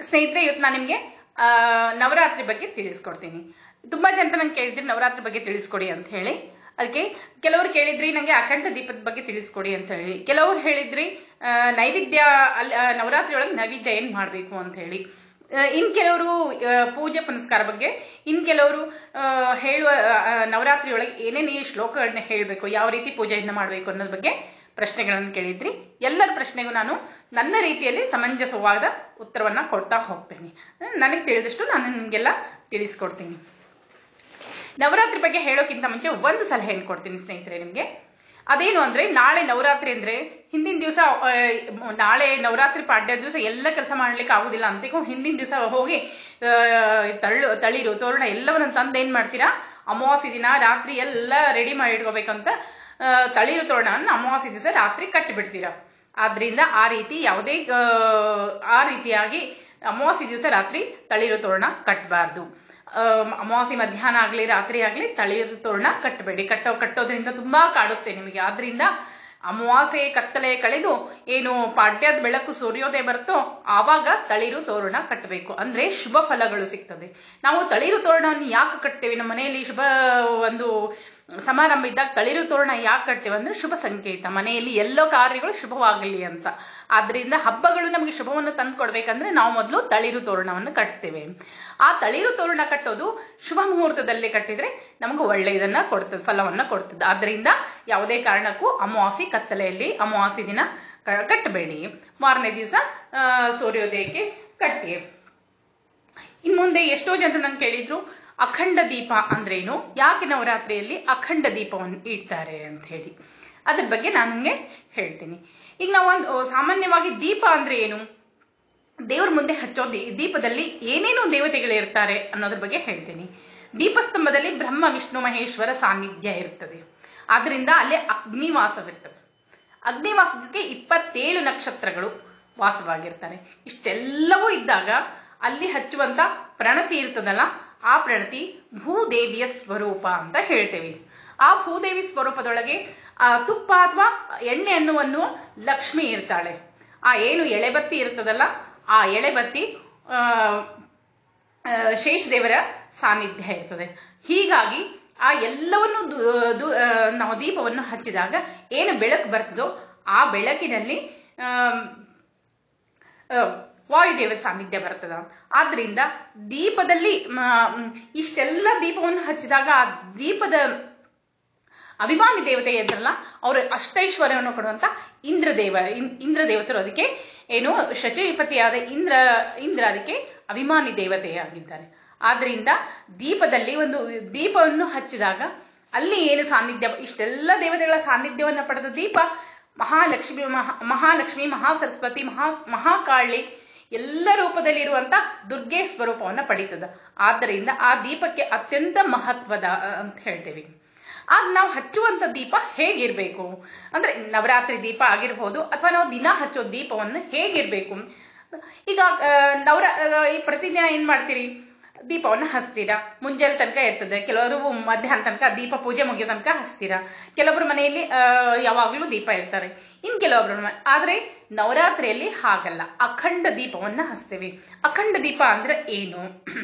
ಸ್ನೇಹಿತರೆ ಇವತ್ತು ನಾನು ನಿಮಗೆ ನವರಾತ್ರಿ ಬಗ್ಗೆ ತಿಳಿಸ್ಕೊಡ್ತೀನಿ ತುಂಬಾ ಜನ ನಂಗೆ ಕೇಳಿದ್ರಿ ನವರಾತ್ರಿ ಬಗ್ಗೆ ತಿಳಿಸ್ಕೊಡಿ ಅಂತ ಹೇಳಿ ಅದಕ್ಕೆ ಕೆಲವರು ಕೇಳಿದ್ರಿ ನಂಗೆ ಅಖಂಡ ದೀಪದ ಬಗ್ಗೆ ತಿಳಿಸ್ಕೊಡಿ ಅಂತ ಹೇಳಿ ಕೆಲವರು ಹೇಳಿದ್ರಿ ಆ, ನೈವೇದ್ಯ ಅಲ್ಲಿ ಆ, ನವರಾತ್ರಿ ಒಳಗೆ ನೈವೇದ್ಯ ಏನ್ ಮಾಡ್ಬೇಕು ಅಂತ ಹೇಳಿ ಆ, ಇನ್ ಕೆಲವರು ಆ, ಪೂಜೆ ಪುನಸ್ಕಾರ ಬಗ್ಗೆ ಇನ್ ಕೆಲವರು ಆ, ಹೇಳುವ ಆ, ನವರಾತ್ರಿ ಒಳಗೆ ಏನೇನು ಈ ಶ್ಲೋಕಗಳನ್ನ ಹೇಳಬೇಕು ಯಾವ ರೀತಿ ಪೂಜೆಯನ್ನ ಮಾಡಬೇಕು ಅನ್ನೋದ್ರ ಬಗ್ಗೆ ಪ್ರಶ್ನೆಗಳನ್ನು ಕೇಳಿದ್ರಿ ಎಲ್ಲರ ಪ್ರಶ್ನೆಗೂ ನಾನು ನನ್ನ ರೀತಿಯಲ್ಲಿ ಸಮಂಜಸವಾದ ಉತ್ತರವನ್ನ ಕೊಡ್ತಾ ಹೋಗ್ತೇನೆ ನನಗೆ ತಿಳಿದಷ್ಟು ನಾನು ನಿಮಗೆಲ್ಲ ತಿಳಿಸ್ಕೊಡ್ತೀನಿ ನವರಾತ್ರಿ ಬಗ್ಗೆ ಹೇಳೋಕ್ಕಿಂತ ಮುಂಚೆ ಒಂದು ಸಲಹೆಯನ್ನು ಕೊಡ್ತೀನಿ ಸ್ನೇಹಿತರೆ ನಿಮಗೆ ಅದೇನು ಅಂದ್ರೆ ನಾಳೆ ನವರಾತ್ರಿ ಅಂದ್ರೆ ಹಿಂದಿನ ದಿವಸ ನಾಳೆ ನವರಾತ್ರಿ ಪಾಡ್ಯ ದಿವಸ ಎಲ್ಲ ಕೆಲಸ ಮಾಡ್ಲಿಕ್ಕೆ ಆಗುದಿಲ್ಲ ಅಂತ ಹಿಂದಿನ ದಿವಸ ಹೋಗಿ ಆ, ತಳ್ಳು ತಳಿರು ತೋರಣ ಎಲ್ಲವನ್ನ ತಂದು ಏನ್ ಮಾಡ್ತೀರಾ ಅಮಾವಾಸ್ಯ ದಿನ ರಾತ್ರಿ ಎಲ್ಲ ರೆಡಿ ಮಾಡಿ ಇಟ್ಕೋಬೇಕಂತ ಆ, ತಳಿರು ತೋರಣವನ್ನು ಅಮಾವಾಸ್ಯ ದಿವಸ ರಾತ್ರಿ ಕಟ್ಟಿಬಿಡ್ತೀರಾ ಆದ್ರಿಂದ ಆ ರೀತಿ ಯಾವುದೇ ಆ, ಆ ರೀತಿಯಾಗಿ ಅಮಾವಾಸ್ಯ ದಿವಸ ರಾತ್ರಿ ತಳಿರು ತೋರಣ ಕಟ್ಟಬಾರ್ದು ಅಮಾವಾಸ್ಯೆ ಮಧ್ಯಾಹ್ನ ಆಗ್ಲಿ ರಾತ್ರಿ ಆಗ್ಲಿ ತಳಿರು ತೋರಣ ಕಟ್ಟಬೇಡಿ ಕಟ್ಟೋ ಕಟ್ಟೋದ್ರಿಂದ ತುಂಬಾ ಕಾಡುತ್ತೆ ನಿಮಗೆ ಆದ್ರಿಂದ ಅಮಾವಾಸ್ಯೆ ಕತ್ತಲೆ ಕಳೆದು ಏನು ಪಾಡ್ಯದ ಬೆಳಕು ಸೂರ್ಯೋದಯ ಬರುತ್ತೋ ಆವಾಗ ತಳಿರು ತೋರಣ ಕಟ್ಟಬೇಕು ಅಂದ್ರೆ ಶುಭ ಫಲಗಳು ಸಿಗ್ತದೆ ನಾವು ತಳಿರು ತೋರಣವನ್ನು ಯಾಕೆ ಕಟ್ತೇವೆ ನಮ್ಮ ಮನೆಯಲ್ಲಿ ಶುಭ ಒಂದು ಸಮಾರಂಭ ಇದ್ದಾಗ ತಳಿರು ತೋರಣ ಯಾಕೆ ಕಟ್ತೇವೆ ಅಂದ್ರೆ ಶುಭ ಸಂಕೇತ ಮನೆಯಲ್ಲಿ ಎಲ್ಲ ಕಾರ್ಯಗಳು ಶುಭವಾಗಲಿ ಅಂತ ಆದ್ರಿಂದ ಹಬ್ಬಗಳು ನಮಗೆ ಶುಭವನ್ನು ತಂದು ಕೊಡ್ಬೇಕಂದ್ರೆ ನಾವು ಮೊದಲು ತಳಿರು ತೋರಣವನ್ನು ಕಟ್ತೇವೆ ಆ ತಳಿರು ತೋರಣ ಕಟ್ಟೋದು ಶುಭ ಮುಹೂರ್ತದಲ್ಲಿ ಕಟ್ಟಿದ್ರೆ ನಮಗೆ ಒಳ್ಳೆಯದನ್ನ ಕೊಡ್ತದೆ ಫಲವನ್ನ ಕೊಡ್ತದೆ ಆದ್ರಿಂದ ಯಾವುದೇ ಕಾರಣಕ್ಕೂ ಅಮಾವಾಸ್ಯೆ ಕತ್ತಲೆಯಲ್ಲಿ ಅಮಾವಾಸ್ಯೆ ದಿನ ಕ- ಕಟ್ಟಬೇಡಿ ಮಾರನೇ ದಿವಸ ಸೂರ್ಯೋದಯಕ್ಕೆ ಕಟ್ಟಿ ಇನ್ ಮುಂದೆ ಎಷ್ಟೋ ಜನರು ನಂಗೆ ಕೇಳಿದ್ರು ಅಖಂಡ ದೀಪ ಅಂದ್ರೇನು ಯಾಕೆ ನವರಾತ್ರಿಯಲ್ಲಿ ಅಖಂಡ ದೀಪವನ್ನು ಇಡ್ತಾರೆ ಅಂತ ಹೇಳಿ ಅದ್ರ ಬಗ್ಗೆ ನಾನು ನಿಮ್ಗೆ ಹೇಳ್ತೀನಿ ಈಗ ನಾವು ಒಂದು ಸಾಮಾನ್ಯವಾಗಿ ದೀಪ ಅಂದ್ರೆ ಏನು ದೇವ್ರ ಮುಂದೆ ಹಚ್ಚೋ ದೀ- ದೀಪದಲ್ಲಿ ಏನೇನು ದೇವತೆಗಳು ಇರ್ತಾರೆ ಅನ್ನೋದ್ರ ಬಗ್ಗೆ ಹೇಳ್ತೀನಿ ದೀಪಸ್ತಂಭದಲ್ಲಿ ಬ್ರಹ್ಮ ವಿಷ್ಣು ಮಹೇಶ್ವರ ಸಾನ್ನಿಧ್ಯ ಇರ್ತದೆ ಆದ್ರಿಂದ ಅಲ್ಲೇ ಅಗ್ನಿವಾಸವಿರ್ತದೆ ಅಗ್ನಿವಾಸಕ್ಕೆ ಇಪ್ಪತ್ತೇಳು ನಕ್ಷತ್ರಗಳು ವಾಸವಾಗಿರ್ತಾರೆ ಇಷ್ಟೆಲ್ಲವೂ ಇದ್ದಾಗ ಅಲ್ಲಿ ಹಚ್ಚುವಂತ ಪ್ರಣತಿ ಇರ್ತದಲ್ಲ ಆ ಪ್ರಣತಿ ಭೂದೇವಿಯ ಸ್ವರೂಪ ಅಂತ ಹೇಳ್ತೇವೆ ಆ ಭೂದೇವಿ ಸ್ವರೂಪದೊಳಗೆ ಆ ತುಪ್ಪ ಅಥವಾ ಎಣ್ಣೆ ಅನ್ನುವ ಅನ್ನುವ ಲಕ್ಷ್ಮಿ ಇರ್ತಾಳೆ ಆ ಏನು ಎಳೆಬತ್ತಿ ಇರ್ತದಲ್ಲ ಆ ಎಳೆಬತ್ತಿ ಆ ಆ, ಶೇಷದೇವರ ಸಾನ್ನಿಧ್ಯ ಇರ್ತದೆ ಹೀಗಾಗಿ ಆ ಎಲ್ಲವನ್ನು ದು- ದು- ಆ, ನಾವು ದೀಪವನ್ನು ಹಚ್ಚಿದಾಗ ಏನು ಬೆಳಕು ಬರ್ತದೋ ಆ ಬೆಳಕಿನಲ್ಲಿ ಆಮ್, ಆ, ವಾಯುದೇವರ ಸಾನ್ನಿಧ್ಯ ಬರ್ತದ ಆದ್ರಿಂದ ದೀಪದಲ್ಲಿ ಮ, ಮ್, ಇಷ್ಟೆಲ್ಲ ದೀಪವನ್ನು ಹಚ್ಚಿದಾಗ ಆ ದೀಪದ ಅಭಿಮಾನಿ ದೇವತೆ ಇದ್ರಲ್ಲ ಅವರು ಅಷ್ಟೈಶ್ವರ್ಯವನ್ನು ಕೊಡುವಂತ ಇಂದ್ರದೇವ ಇನ್- ಇಂದ್ರ ದೇವತರು ಅದಕ್ಕೆ ಏನು ಶಚೀಪತಿಯಾದ ಇಂದ್ರ ಇಂದ್ರ ಅದಕ್ಕೆ ಅಭಿಮಾನಿ ದೇವತೆಯಾಗಿದ್ದಾರೆ ಆದ್ರಿಂದ ದೀಪದಲ್ಲಿ ಒಂದು ದೀಪವನ್ನು ಹಚ್ಚಿದಾಗ ಅಲ್ಲಿ ಏನು ಸಾನ್ನಿಧ್ಯ ಇಷ್ಟೆಲ್ಲ ದೇವತೆಗಳ ಸಾನ್ನಿಧ್ಯವನ್ನ ಪಡೆದ ದೀಪ ಮಹಾಲಕ್ಷ್ಮಿ ಮಹಾ ಮಹಾಲಕ್ಷ್ಮಿ ಮಹಾಸರಸ್ವತಿ ಮಹಾ ಮಹಾಕಾಳಿ ಎಲ್ಲ ರೂಪದಲ್ಲಿರುವಂತ ದುರ್ಗೆ ಸ್ವರೂಪವನ್ನ ಪಡೀತದ ಆದ್ದರಿಂದ ಆ ದೀಪಕ್ಕೆ ಅತ್ಯಂತ ಮಹತ್ವದ ಅಂತ ಹೇಳ್ತೇವೆ ಆಗ ನಾವು ಹಚ್ಚುವಂತ ದೀಪ ಹೇಗಿರ್ಬೇಕು ಅಂದ್ರೆ ನವರಾತ್ರಿ ದೀಪ ಆಗಿರ್ಬೋದು ಅಥವಾ ನಾವು ದಿನ ಹಚ್ಚೋ ದೀಪವನ್ನು ಹೇಗಿರ್ಬೇಕು ಈಗ ಆ, ನವರ ಆ, ಈ ಪ್ರತಿದಿನ ಏನ್ ಮಾಡ್ತೀರಿ ದೀಪವನ್ನು ಹಚ್ತೀರಾ ಮುಂಜಾನೆ ತನಕ ಇರ್ತದೆ ಕೆಲವರು ಮಧ್ಯಾಹ್ನ ತನಕ ದೀಪ ಪೂಜೆ ಮುಗಿಯೋ ತನಕ ಹಚ್ತೀರಾ ಕೆಲವೊಬ್ರ ಮನೆಯಲ್ಲಿ ಆ, ಯಾವಾಗ್ಲೂ ದೀಪ ಇರ್ತಾರೆ ಇನ್ ಕೆಲವೊಬ್ರ ಮ- ಆದ್ರೆ ನವರಾತ್ರಿಯಲ್ಲಿ ಹಾಗಲ್ಲ ಅಖಂಡ ದೀಪವನ್ನ ಹಚ್ತೇವೆ ಅಖಂಡ ದೀಪ ಅಂದ್ರೆ ಏನು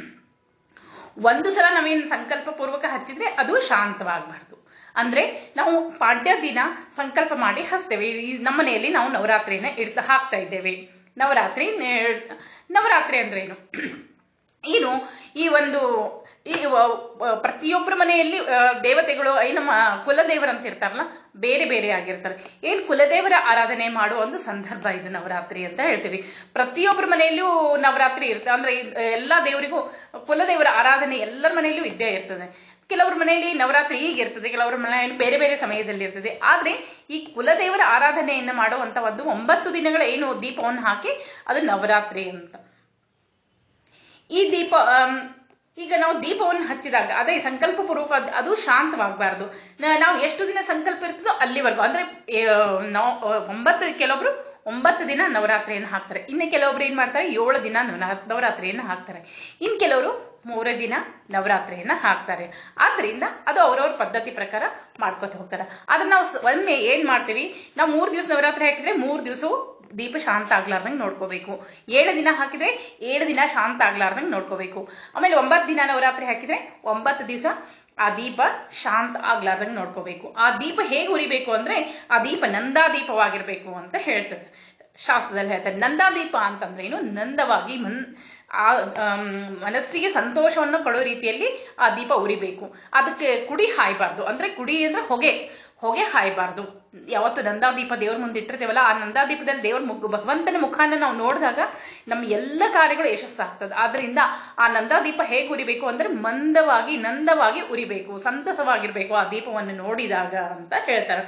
ಒಂದು ಸಲ ನಾವೇನು ಸಂಕಲ್ಪ ಪೂರ್ವಕ ಹಚ್ಚಿದ್ರೆ ಅದು ಶಾಂತವಾಗಬಾರ್ದು ಅಂದ್ರೆ ನಾವು ಪಾಡ್ಯ ದಿನ ಸಂಕಲ್ಪ ಮಾಡಿ ಹಚ್ತೇವೆ ಈ ನಮ್ಮ ಮನೆಯಲ್ಲಿ ನಾವು ನವರಾತ್ರಿನ ಇಡ್ತಾ ಹಾಕ್ತಾ ಇದ್ದೇವೆ ನವರಾತ್ರಿ ನೇ- ನವರಾತ್ರಿ ಅಂದ್ರೇನು ಏನು ಈ ಒಂದು ಈ ವ- ವ- ಪ್ರತಿಯೊಬ್ಬರ ಮನೆಯಲ್ಲಿ ಆ, ದೇವತೆಗಳು ಈ ನಮ್ಮ ಕುಲದೇವರಂತ ಇರ್ತಾರಲ್ಲ ಬೇರೆ ಬೇರೆ ಆಗಿರ್ತಾರೆ ಏನ್ ಕುಲದೇವರ ಆರಾಧನೆ ಮಾಡುವ ಒಂದು ಸಂದರ್ಭ ಇದು ನವರಾತ್ರಿ ಅಂತ ಹೇಳ್ತೀವಿ ಪ್ರತಿಯೊಬ್ಬರ ಮನೆಯಲ್ಲೂ ನವರಾತ್ರಿ ಇರ್ತದೆ ಅಂದ್ರೆ ಈ ಎಲ್ಲಾ ದೇವರಿಗೂ ಕುಲದೇವರ ಆರಾಧನೆ ಎಲ್ಲರ ಮನೆಯಲ್ಲೂ ಇದ್ದೇ ಇರ್ತದೆ ಕೆಲವ್ರ ಮನೆಯಲ್ಲಿ ನವರಾತ್ರಿ ಈಗ ಇರ್ತದೆ ಕೆಲವರ ಮನೆಯಲ್ಲಿ ಬೇರೆ ಬೇರೆ ಸಮಯದಲ್ಲಿ ಇರ್ತದೆ ಆದ್ರೆ ಈ ಕುಲದೇವರ ಆರಾಧನೆಯನ್ನ ಮಾಡುವಂತ ಒಂದು ಒಂಬತ್ತು ದಿನಗಳ ಏನು ದೀಪವನ್ನು ಹಾಕಿ ಅದು ನವರಾತ್ರಿ ಅಂತ ಈ ದೀಪ ಆಮ್, ಈಗ ನಾವು ದೀಪವನ್ನು ಹಚ್ಚಿದಾಗ ಅದೇ ಸಂಕಲ್ಪ ಪೂರ್ವಕ ಅದ್- ಅದು ಶಾಂತವಾಗಬಾರ್ದು ನಾವು ಎಷ್ಟು ದಿನ ಸಂಕಲ್ಪ ಇರ್ತದೋ ಅಲ್ಲಿವರೆಗೂ ಅಂದ್ರೆ ಆ, ನಾವು ಆ, ಒಂಬತ್ತು ಕೆಲವೊಬ್ರು ಒಂಬತ್ತು ದಿನ ನವರಾತ್ರಿಯನ್ನು ಹಾಕ್ತಾರೆ ಇನ್ನು ಕೆಲವೊಬ್ರು ಏನ್ ಮಾಡ್ತಾರೆ ಏಳು ದಿನ ನವನ- ನವರಾತ್ರಿಯನ್ನು ಹಾಕ್ತಾರೆ ಇನ್ ಕೆಲವರು ಮೂರೇ ದಿನ ನವರಾತ್ರಿಯನ್ನ ಹಾಕ್ತಾರೆ ಆದ್ರಿಂದ ಅದು ಅವ್ರವ್ರ ಪದ್ಧತಿ ಪ್ರಕಾರ ಮಾಡ್ಕೊತ ಹೋಗ್ತಾರೆ ಆದ್ರೆ ನಾವು ಸ- ಒಮ್ಮೆ ಏನ್ ಮಾಡ್ತೀವಿ ನಾವು ಮೂರ್ ದಿವಸ ನವರಾತ್ರಿ ಹಾಕಿದ್ರೆ ಮೂರ್ ದಿವಸವು ದೀಪ ಶಾಂತ ಆಗ್ಲಾರ್ದಂಗೆ ನೋಡ್ಕೋಬೇಕು ಏಳು ದಿನ ಹಾಕಿದ್ರೆ ಏಳು ದಿನ ಶಾಂತ ಆಗ್ಲಾರ್ದಂಗೆ ನೋಡ್ಕೋಬೇಕು ಆಮೇಲೆ ಒಂಬತ್ತು ದಿನ ನವರಾತ್ರಿ ಹಾಕಿದ್ರೆ ಒಂಬತ್ತು ದಿವಸ ಆ ದೀಪ ಶಾಂತ ಆಗ್ಲಾರ್ದಂಗೆ ನೋಡ್ಕೋಬೇಕು ಆ ದೀಪ ಹೇಗೆ ಉರಿಬೇಕು ಅಂದ್ರೆ ಆ ದೀಪ ನಂದಾ ದೀಪವಾಗಿರ್ಬೇಕು ಅಂತ ಹೇಳ್ತದೆ ಶಾಸ್ತ್ರದಲ್ಲಿ ಹೇಳ್ತಾರೆ ನಂದಾದೀಪ ಅಂತಂದ್ರೆ ಏನು ನಂದವಾಗಿ ಮನ್ ಆ ಆಮ್, ಮನಸ್ಸಿಗೆ ಸಂತೋಷವನ್ನು ಕೊಡೋ ರೀತಿಯಲ್ಲಿ ಆ ದೀಪ ಉರಿಬೇಕು ಅದಕ್ಕೆ ಕುಡಿ ಹಾಯಬಾರ್ದು ಅಂದ್ರೆ ಕುಡಿ ಅಂದ್ರೆ ಹೊಗೆ ಹೊಗೆ ಹಾಯಬಾರ್ದು ಯಾವತ್ತು ನಂದಾದೀಪ ದೇವ್ರ ಮುಂದೆ ಇಟ್ಟಿರ್ತೀವಲ್ಲ ಆ ನಂದಾದೀಪದಲ್ಲಿ ದೇವ್ರ ಮುಗ್ ಭಗವಂತನ ಮುಖಾನ ನಾವು ನೋಡಿದಾಗ ನಮ್ಮ ಎಲ್ಲ ಕಾರ್ಯಗಳು ಯಶಸ್ಸಾಗ್ತದೆ ಆದ್ರಿಂದ ಆ ನಂದಾದೀಪ ಹೇಗೆ ಉರಿಬೇಕು ಅಂದ್ರೆ ಮಂದವಾಗಿ ನಂದವಾಗಿ ಉರಿಬೇಕು ಸಂತಸವಾಗಿರ್ಬೇಕು ಆ ದೀಪವನ್ನು ನೋಡಿದಾಗ ಅಂತ ಹೇಳ್ತಾರೆ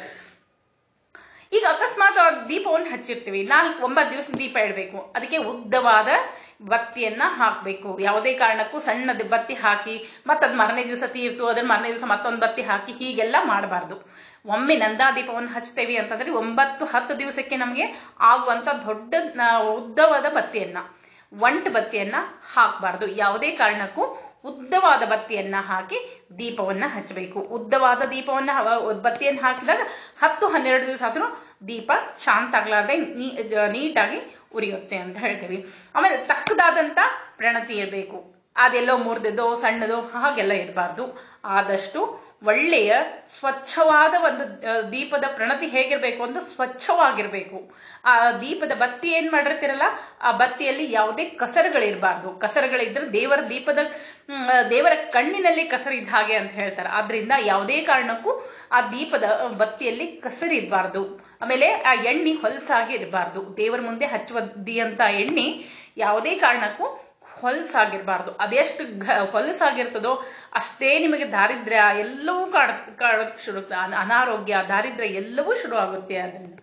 ಈಗ ಅಕಸ್ಮಾತ್ ಆ ದೀಪವನ್ನು ಹಚ್ಚಿರ್ತೀವಿ ನಾಲ್ಕು ಒಂಬತ್ತು ದಿವಸ ದೀಪ ಇಡಬೇಕು ಅದಕ್ಕೆ ಉದ್ದವಾದ ಬತ್ತಿಯನ್ನ ಹಾಕಬೇಕು ಯಾವುದೇ ಕಾರಣಕ್ಕೂ ಸಣ್ಣದ ಬತ್ತಿ ಹಾಕಿ ಮತ್ತೆ ಅದ್ ಮರನೇ ದಿವಸ ತೀರ್ತು ಅದನ್ನ ಮರನೇ ದಿವಸ ಮತ್ತೊಂದು ಬತ್ತಿ ಹಾಕಿ ಹೀಗೆಲ್ಲ ಮಾಡಬಾರ್ದು ಒಮ್ಮೆ ನಂದಾ ದೀಪವನ್ನು ಹಚ್ತೇವೆ ಅಂತಂದ್ರೆ ಒಂಬತ್ತು ಹತ್ತು ದಿವಸಕ್ಕೆ ನಮಗೆ ಆಗುವಂತ ದೊಡ್ಡ ನ- ಉದ್ದವಾದ ಬತ್ತಿಯನ್ನ ಒಂಟ್ ಬತ್ತಿಯನ್ನ ಹಾಕಬಾರ್ದು ಯಾವುದೇ ಕಾರಣಕ್ಕೂ ಉದ್ದವಾದ ಬತ್ತಿಯನ್ನ ಹಾಕಿ ದೀಪವನ್ನ ಹಚ್ಚಬೇಕು ಉದ್ದವಾದ ದೀಪವನ್ನ ಹ- ಬತ್ತಿಯನ್ನ ಹಾಕಿದಾಗ ಹತ್ತು ಹನ್ನೆರಡು ದಿವಸ ಆದ್ರೂ ದೀಪ ಶಾಂತ ಆಗ್ಲಾರ್ದೆ ನೀ ನೀಟಾಗಿ ಉರಿಯುತ್ತೆ ಅಂತ ಹೇಳ್ತೀವಿ ಆಮೇಲೆ ತಕ್ಕದಾದಂತ ಪ್ರಣತಿ ಇರಬೇಕು ಅದೆಲ್ಲೋ ಮುರಿದದೋ ಸಣ್ಣದೋ ಹಾಗೆಲ್ಲ ಇರಬಾರ್ದು ಆದಷ್ಟು ಒಳ್ಳೆಯ ಸ್ವಚ್ಛವಾದ ಒಂದು ಆ, ದೀಪದ ಪ್ರಣತಿ ಹೇಗಿರ್ಬೇಕು ಅಂತ ಸ್ವಚ್ಛವಾಗಿರ್ಬೇಕು ಆ ದೀಪದ ಬತ್ತಿ ಏನ್ ಮಾಡಿರ್ತಿರಲ್ಲ ಆ ಬತ್ತಿಯಲ್ಲಿ ಯಾವುದೇ ಕಸರುಗಳಿರಬಾರ್ದು ಕಸರುಗಳಿದ್ರೆ ದೇವರ ದೀಪದ ಹ್ಮ್, ಆ, ದೇವರ ಕಣ್ಣಿನಲ್ಲಿ ಕಸರಿದ್ದ ಹಾಗೆ ಅಂತ ಹೇಳ್ತಾರೆ ಆದ್ರಿಂದ ಯಾವುದೇ ಕಾರಣಕ್ಕೂ ಆ ದೀಪದ ಆ, ಬತ್ತಿಯಲ್ಲಿ ಕಸರಿರಬಾರ್ದು ಆಮೇಲೆ ಆ ಎಣ್ಣೆ ಹೊಲಸಾಗಿ ಇರಬಾರ್ದು ದೇವರ ಮುಂದೆ ಹಚ್ಚುವ ಅಂತ ಎಣ್ಣೆ ಯಾವುದೇ ಕಾರಣಕ್ಕೂ ಹೊಲಸಾಗಿರ್ಬಾರ್ದು ಅದೆಷ್ಟು ಘ ಹೊಲಸಾಗಿರ್ತದೋ ಅಷ್ಟೇ ನಿಮಗೆ ದಾರಿದ್ರ್ಯ ಎಲ್ಲವೂ ಕಾಡ ಕಾಡೋದಕ್ಕೆ ಶುರು ಅನ- ಅನಾರೋಗ್ಯ ದಾರಿದ್ರ್ಯ ಎಲ್ಲವೂ ಶುರು ಆಗುತ್ತೆ ಅದರಿಂದ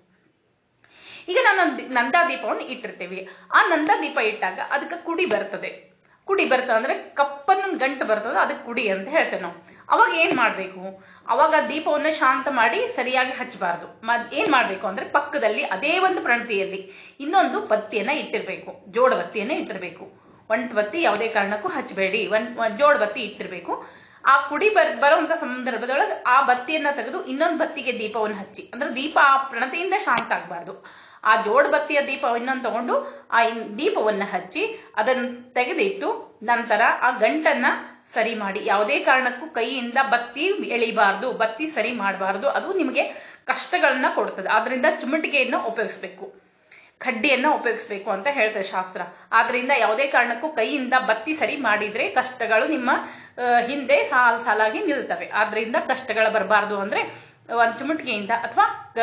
ಈಗ ನಾವು ನಂದ್- ನಂದಾ ದೀಪವನ್ನು ಇಟ್ಟಿರ್ತೀವಿ ಆ ನಂದಾ ದೀಪ ಇಟ್ಟಾಗ ಅದಕ್ಕೆ ಕುಡಿ ಬರ್ತದೆ ಕುಡಿ ಬರ್ತದೆ ಅಂದ್ರೆ ಕಪ್ಪನ್ನು ಗಂಟು ಬರ್ತದೆ ಅದಕ್ಕೆ ಕುಡಿ ಅಂತ ಹೇಳ್ತೇವೆ ನಾವು ಅವಾಗ ಏನ್ ಮಾಡ್ಬೇಕು ಅವಾಗ ದೀಪವನ್ನು ಶಾಂತ ಮಾಡಿ ಸರಿಯಾಗಿ ಹಚ್ಚಬಾರ್ದು ಮತ್ ಏನ್ ಮಾಡ್ಬೇಕು ಅಂದ್ರೆ ಪಕ್ಕದಲ್ಲಿ ಅದೇ ಒಂದು ಪ್ರಣತಿಯಲ್ಲಿ ಇನ್ನೊಂದು ಬತ್ತಿಯನ್ನ ಇಟ್ಟಿರ್ಬೇಕು ಜೋಡ ಬತ್ತಿಯನ್ನ ಇಟ್ಟಿರ್ಬೇಕು ಒಂಟ್ ಬತ್ತಿ ಯಾವುದೇ ಕಾರಣಕ್ಕೂ ಹಚ್ಚಬೇಡಿ ಒಂದ್ ಒಂದ್ ಜೋಡ್ ಬತ್ತಿ ಇಟ್ಟಿರ್ಬೇಕು ಆ ಕುಡಿ ಬರ್ ಬರುವಂತ ಸಂದರ್ಭದೊಳಗೆ ಆ ಬತ್ತಿಯನ್ನ ತೆಗೆದು ಇನ್ನೊಂದು ಬತ್ತಿಗೆ ದೀಪವನ್ನು ಹಚ್ಚಿ ಅಂದ್ರೆ ದೀಪ ಆ ಪ್ರಣತೆಯಿಂದ ಶಾಂತ ಆಗಬಾರ್ದು ಆ ಜೋಡ್ ಬತ್ತಿಯ ದೀಪ ಇನ್ನೊಂದು ತಗೊಂಡು ಆ ಇನ್- ದೀಪವನ್ನ ಹಚ್ಚಿ ಅದನ್ನ ತೆಗೆದಿಟ್ಟು ನಂತರ ಆ ಗಂಟನ್ನ ಸರಿ ಮಾಡಿ ಯಾವುದೇ ಕಾರಣಕ್ಕೂ ಕೈಯಿಂದ ಬತ್ತಿ ಎಳಿಬಾರ್ದು ಬತ್ತಿ ಸರಿ ಮಾಡಬಾರ್ದು ಅದು ನಿಮಗೆ ಕಷ್ಟಗಳನ್ನ ಕೊಡ್ತದೆ ಆದ್ರಿಂದ ಚುಮಟಿಗೆಯನ್ನ ಉಪಯೋಗಿಸ್ಬೇಕು ಕಡ್ಡಿಯನ್ನ ಉಪಯೋಗಿಸ್ಬೇಕು ಅಂತ ಹೇಳ್ತದೆ ಶಾಸ್ತ್ರ ಆದ್ರಿಂದ ಯಾವುದೇ ಕಾರಣಕ್ಕೂ ಕೈಯಿಂದ ಬತ್ತಿ ಸರಿ ಮಾಡಿದ್ರೆ ಕಷ್ಟಗಳು ನಿಮ್ಮ ಆ, ಹಿಂದೆ ಸಾಲ್ ಸಾಲಾಗಿ ನಿಲ್ತವೆ ಆದ್ರಿಂದ ಕಷ್ಟಗಳು ಬರಬಾರ್ದು ಅಂದ್ರೆ ಒಂದು ಚುಮುಟಿಗೆಯಿಂದ ಅಥವಾ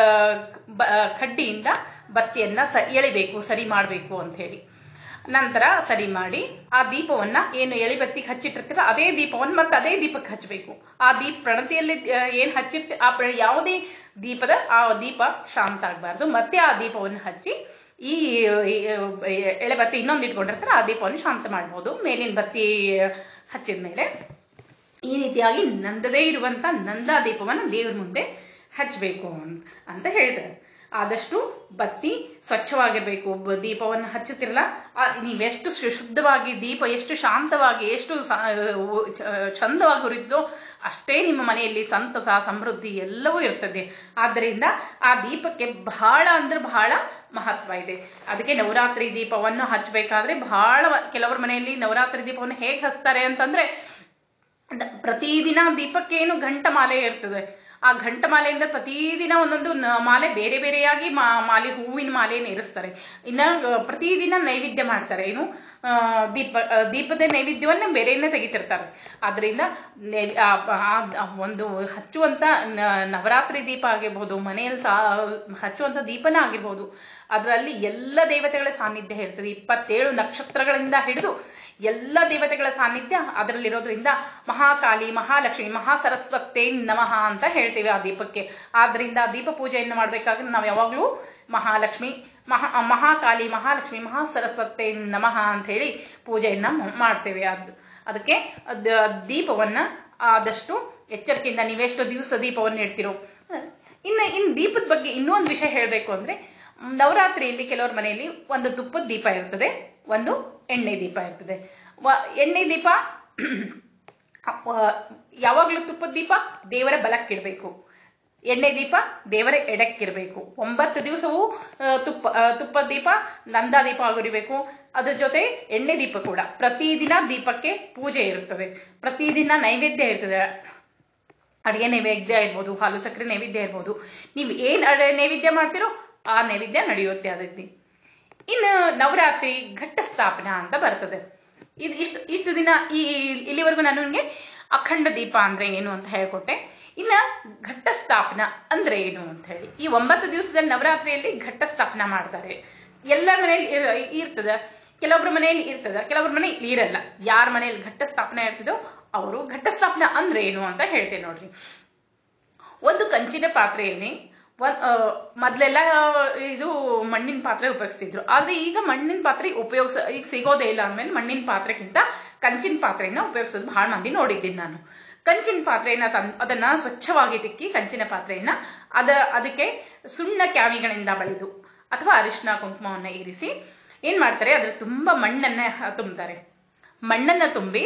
ಕಡ್ಡಿಯಿಂದ ಬತ್ತಿಯನ್ನ ಸ ಎಳಿಬೇಕು ಸರಿ ಮಾಡಬೇಕು ಅಂತ ಹೇಳಿ ನಂತರ ಸರಿ ಮಾಡಿ ಆ ದೀಪವನ್ನ ಏನು ಎಳಿ ಬತ್ತಿಗೆ ಹಚ್ಚಿಟ್ಟಿರ್ತೀರ ಅದೇ ದೀಪವನ್ನು ಮತ್ತೆ ಅದೇ ದೀಪಕ್ಕೆ ಹಚ್ಚಬೇಕು ಆ ದೀಪ ಪ್ರಣತಿಯಲ್ಲಿ ಆ, ಏನ್ ಹಚ್ಚಿರ್ತಿ ಆ ಪ್ರ- ಯಾವುದೇ ದೀಪದ ಆ ದೀಪ ಶಾಂತ ಆಗಬಾರ್ದು ಮತ್ತೆ ಆ ದೀಪವನ್ನು ಹಚ್ಚಿ ಈ ಈ, ಎಳೆ ಬತ್ತಿ ಇನ್ನೊಂದು ಇಟ್ಕೊಂಡಿರ್ತಾರೆ ಆ ದೀಪವನ್ನು ಶಾಂತ ಮಾಡ್ಬೋದು ಮೇಲಿನ ಬತ್ತಿ ಹಚ್ಚಿದ ಮೇಲೆ ಈ ರೀತಿಯಾಗಿ ನಂದದೇ ಇರುವಂತ ನಂದಾ ದೀಪವನ್ನು ದೇವ್ರ ಮುಂದೆ ಹಚ್ಚಬೇಕು ಅಂತ ಹೇಳ್ತಾರೆ ಆದಷ್ಟು ಬತ್ತಿ ಸ್ವಚ್ಛವಾಗಿರ್ಬೇಕು ಬ- ದೀಪವನ್ನು ಹಚ್ಚುತ್ತಿರಲ್ಲ ಆ, ನೀವೆಷ್ಟು ಶು- ಶುದ್ಧವಾಗಿ ದೀಪ ಎಷ್ಟು ಶಾಂತವಾಗಿ ಎಷ್ಟು ಸ- ಉ- ಚ- ಚಂದವಾಗಿ ಉರಿತೋ ಅಷ್ಟೇ ನಿಮ್ಮ ಮನೆಯಲ್ಲಿ ಸಂತಸ ಸಮೃದ್ಧಿ ಎಲ್ಲವೂ ಇರ್ತದೆ ಆದ್ದರಿಂದ ಆ ದೀಪಕ್ಕೆ ಬಹಳ ಅಂದ್ರೆ ಬಹಳ ಮಹತ್ವ ಇದೆ ಅದಕ್ಕೆ ನವರಾತ್ರಿ ದೀಪವನ್ನು ಹಚ್ಚಬೇಕಾದ್ರೆ ಬಹಳ ಕೆಲವರ ಮನೆಯಲ್ಲಿ ನವರಾತ್ರಿ ದೀಪವನ್ನು ಹೇಗೆ ಹಚ್ತಾರೆ ಅಂತಂದ್ರೆ ದ- ಪ್ರತಿದಿನ ದೀಪಕ್ಕೆ ಏನು ಗಂಟ ಮಾಲೆ ಇರ್ತದೆ ಆ ಗಂಟ ಮಾಲೆಯಿಂದ ಪ್ರತಿದಿನ ಒಂದೊಂದು ನ- ಮಾಲೆ ಬೇರೆ ಬೇರೆಯಾಗಿ ಮಾ- ಮಾಲೆ ಹೂವಿನ ಮಾಲೆಯನ್ನು ಇರಿಸ್ತಾರೆ ಇನ್ನ ಆ, ಪ್ರತಿದಿನ ನೈವೇದ್ಯ ಮಾಡ್ತಾರೆ ಏನು ಆ, ದೀಪ ಆ, ದೀಪದ ನೈವೇದ್ಯವನ್ನ ಬೇರೆಯನ್ನೇ ತೆಗಿತಿರ್ತಾರೆ ಆದ್ರಿಂದ ನೈ- ಆ- ಆ- ಆ ಒಂದು ಹಚ್ಚುವಂತ ನ- ನವರಾತ್ರಿ ದೀಪ ಆಗಿರ್ಬೋದು ಮನೆಯಲ್ಲಿ ಸಾ ಹಚ್ಚುವಂತ ದೀಪನ ಆಗಿರ್ಬೋದು ಅದರಲ್ಲಿ ಎಲ್ಲ ದೇವತೆಗಳ ಸಾನ್ನಿಧ್ಯ ಇರ್ತದೆ ಇಪ್ಪತ್ತೇಳು ನಕ್ಷತ್ರಗಳಿಂದ ಹಿಡಿದು ಎಲ್ಲ ದೇವತೆಗಳ ಸಾನ್ನಿಧ್ಯ ಅದರಲ್ಲಿರೋದ್ರಿಂದ ಮಹಾಕಾಲಿ ಮಹಾಲಕ್ಷ್ಮಿ ಮಹಾಸರಸ್ವತೇ ನಮಃ ಅಂತ ಹೇಳ್ತೀವಿ ಆ ದೀಪಕ್ಕೆ ಆದ್ರಿಂದ ಆ ದೀಪ ಪೂಜೆಯನ್ನು ಮಾಡ್ಬೇಕಾದ್ರೆ ನಾವು ಯಾವಾಗ್ಲೂ ಮಹಾಲಕ್ಷ್ಮಿ ಮಹಾ ಮಹಾಕಾಲಿ ಮಹಾಲಕ್ಷ್ಮಿ ಮಹಾಸರಸ್ವತೇ ನಮಃ ಅಂತ ಹೇಳಿ ಪೂಜೆಯನ್ನ ಮ- ಮಾಡ್ತೇವೆ ಅದ್ ಅದಕ್ಕೆ ಅದ್- ದೀಪವನ್ನ ಆದಷ್ಟು ಎಚ್ಚರಿಕೆಯಿಂದ ನೀವೆಷ್ಟು ದಿವಸ ದೀಪವನ್ನು ಇಡ್ತಿರೋ ಇನ್ನು ಇನ್ನು ದೀಪದ ಬಗ್ಗೆ ಇನ್ನೊಂದು ವಿಷಯ ಹೇಳಬೇಕು ಅಂದ್ರೆ ಮ್, ನವರಾತ್ರಿಯಲ್ಲಿ ಕೆಲವ್ರ ಮನೆಯಲ್ಲಿ ಒಂದು ತುಪ್ಪದ ದೀಪ ಇರ್ತದೆ ಒಂದು ಎಣ್ಣೆ ದೀಪ ಇರ್ತದೆ ವ- ಎಣ್ಣೆ ದೀಪ ವ- ಯಾವಾಗ್ಲೂ ತುಪ್ಪದ ದೀಪ ದೇವರ ಬಲಕ್ಕಿಡ್ಬೇಕು ಎಣ್ಣೆ ದೀಪ ದೇವರ ಎಡಕ್ಕಿರಬೇಕು ಒಂಬತ್ತು ದಿವಸವೂ ಆ, ತುಪ್ಪ ಆ, ತುಪ್ಪದ ದೀಪ ನಂದಾ ದೀಪ ಉರಿಬೇಕು ಅದ್ರ ಜೊತೆ ಎಣ್ಣೆ ದೀಪ ಕೂಡ ಪ್ರತಿದಿನ ದೀಪಕ್ಕೆ ಪೂಜೆ ಇರುತ್ತದೆ ಪ್ರತಿದಿನ ನೈವೇದ್ಯ ಇರ್ತದೆ ಅಡುಗೆ ನೈವೇದ್ಯ ಇರ್ಬೋದು ಹಾಲು ಸಕ್ಕರೆ ನೈವೇದ್ಯ ಇರ್ಬೋದು ನೀವು ಏನು ಅಡ ನೈವೇದ್ಯ ಮಾಡ್ತೀರೋ ಆ ನೈವೇದ್ಯ ನಡೆಯುತ್ತೆ ಅದಕ್ಕೆ ಇನ್ನು ನವರಾತ್ರಿ ಘಟ್ಟ ಸ್ಥಾಪನಾ ಅಂತ ಬರ್ತದೆ ಇದು ಇಷ್ಟು ಇಷ್ಟು ದಿನ ಈ ಇಲ್ಲಿವರೆಗೂ ನಾನು ನಿಮಗೆ ಅಖಂಡ ದೀಪ ಅಂದ್ರೆ ಏನು ಅಂತ ಹೇಳ್ಕೊಟ್ಟೆ ಇನ್ನ ಘಟ್ಟ ಸ್ಥಾಪನ ಅಂದ್ರೆ ಏನು ಅಂತ ಹೇಳಿ ಈ ಒಂಬತ್ತು ದಿವಸದ ನವರಾತ್ರಿಯಲ್ಲಿ ಘಟ್ಟ ಸ್ಥಾಪನ ಮಾಡ್ತಾರೆ ಎಲ್ಲರ ಮನೆಯಲ್ಲಿ ಇರ್- ಇರ್ತದ ಕೆಲವೊಬ್ರ ಮನೆಯಲ್ಲಿ ಇರ್ತದ ಕೆಲವೊಬ್ರ ಮನೆಯಲ್ಲಿ ಇರಲ್ಲ ಯಾರ ಮನೆಯಲ್ಲಿ ಘಟ್ಟ ಸ್ಥಾಪನೆ ಇರ್ತದೋ ಅವರು ಘಟ್ಟ ಸ್ಥಾಪನ ಅಂದ್ರೆ ಏನು ಅಂತ ಹೇಳ್ತೇನೆ ನೋಡ್ರಿ ಒಂದು ಕಂಚಿನ ಪಾತ್ರೆಯಲ್ಲಿ ಒಂದ್ ಆ, ಮೊದ್ಲೆಲ್ಲ ಆ, ಇದು ಮಣ್ಣಿನ ಪಾತ್ರೆ ಉಪಯೋಗಿಸ್ತಿದ್ರು ಆದ್ರೆ ಈಗ ಮಣ್ಣಿನ ಪಾತ್ರೆ ಉಪಯೋಗಿಸ ಈಗ ಸಿಗೋದೇ ಇಲ್ಲ ಅಂದ್ಮೇಲೆ ಮಣ್ಣಿನ ಪಾತ್ರೆಗಿಂತ ಕಂಚಿನ ಪಾತ್ರೆನ ಉಪಯೋಗಿಸೋದು ಬಹಳ ಮಂದಿ ನೋಡಿದ್ದೀನಿ ನಾನು ಕಂಚಿನ ಪಾತ್ರೆಯನ್ನ ತನ್ ಅದನ್ನ ಸ್ವಚ್ಛವಾಗಿ ತಿಕ್ಕಿ ಕಂಚಿನ ಪಾತ್ರೆಯನ್ನ ಅದ ಅದಕ್ಕೆ ಸುಣ್ಣ ಕ್ಯಾವಿಗಳಿಂದ ಬಳಿದು ಅಥವಾ ಅರಿಶಿನ ಕುಂಕುಮವನ್ನ ಇರಿಸಿ ಏನ್ ಮಾಡ್ತಾರೆ ಅದ್ರ ತುಂಬಾ ಮಣ್ಣನ್ನ ತುಂಬ್ತಾರೆ ಮಣ್ಣನ್ನ ತುಂಬಿ